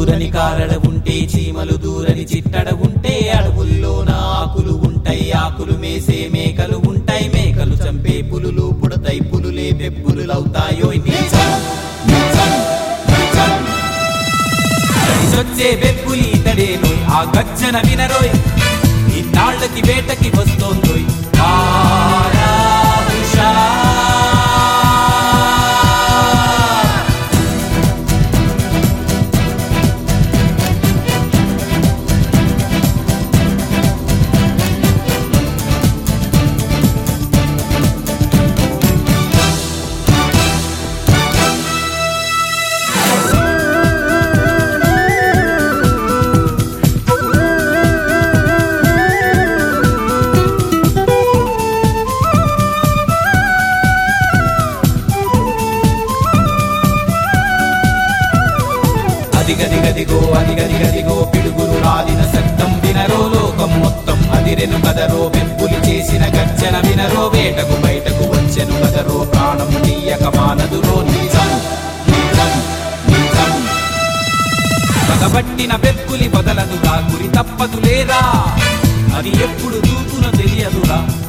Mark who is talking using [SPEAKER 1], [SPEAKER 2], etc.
[SPEAKER 1] దూరని కారడ ఉంటే చీమలు దూరని చిట్టడ ఉంటే అడవుల్లోన ఆకులు ఉంటాయి ఆకులు మేసే మేకలు ఉంటాయి మేకలు చంపే పులులు పుడతాయి పులులే పెప్పులులవుతాయో నీచం నీచం నీచం కలిసొచ్చే బెప్పులి ఇతడేనోయ్ ఆ గర్జన వినరోయ్ ఇన్నాళ్ళకి వేటకి వస్తోందోయ్ ఆరా ఉషా. అదిగదిగదిగో అదిగదిగదిగో పిడుగులు రాలిన శబ్దం వినరో లోకం మొత్తం అదిరెను కదరో వెంపులి చేసిన గర్జన వినరో వేటకు బయటకు వచ్చెను కదరో ప్రాణం తీయక మానదురో నిజం నిజం నిజం పగబట్టిన పెప్పులి వదలదురా గురి తప్పదు లేదా అది ఎప్పుడు దూకున తెలియదురా